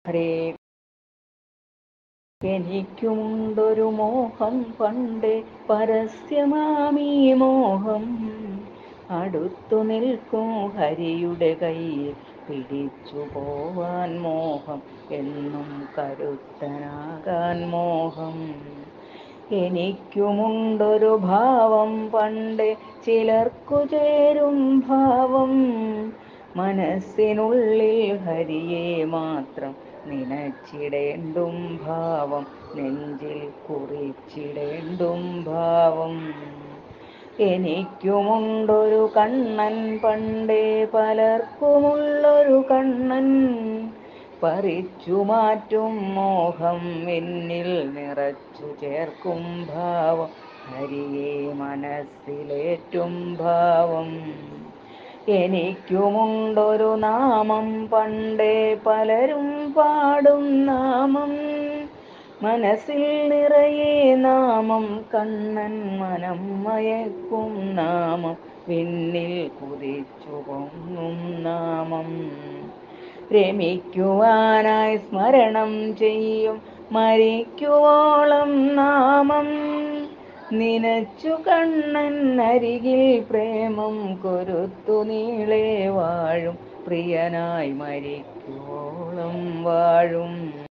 ഹരേ എനിക്കുമുണ്ടൊരു മോഹം പണ്ട് പരസ്യമാമീ മോഹം അടുത്തു നിൽക്കും ഹരിയുടെ കയ്യിൽ പിടിച്ചു പോവാൻ മോഹം എന്നും കരുത്തനാകാൻ മോഹം എനിക്കുമുണ്ടൊരു ഭാവം പണ്ട് ചിലർക്കു ചേരും ഭാവം മനസ്സിനുള്ളിൽ ഹരിയെ മാത്രം നനച്ചിടേണ്ടും ഭാവം നെഞ്ചിൽ കുറിച്ചിടേണ്ടും ഭാവം എനിക്കുമുണ്ടൊരു കണ്ണൻ പണ്ടേ പലർക്കുമുള്ളൊരു കണ്ണൻ പറിച്ചു മാറ്റും മോഹം എന്നിൽ നിറച്ചു ചേർക്കും ഭാവം ഹരിയെ മനസ്സിലേറ്റും ഭാവം എനിക്കുമുണ്ടൊരു നാമം പണ്ടേ പലരും പാടും നാമം മനസ്സിൽ നിറയെ നാമം കണ്ണൻ മനം മയക്കും നാമം വിണ്ണിൽ കുതിച്ചു പൊങ്ങും നാമം രമിക്കുവാനായി സ്മരണം ചെയ്യും മരിക്കുവോളം നാമം നിനച്ചു കണ്ണൻ അരികിൽ പ്രേമം കൊരുത്തു നീളെ വാഴും പ്രിയനായി മരിക്കുവോളം വാഴും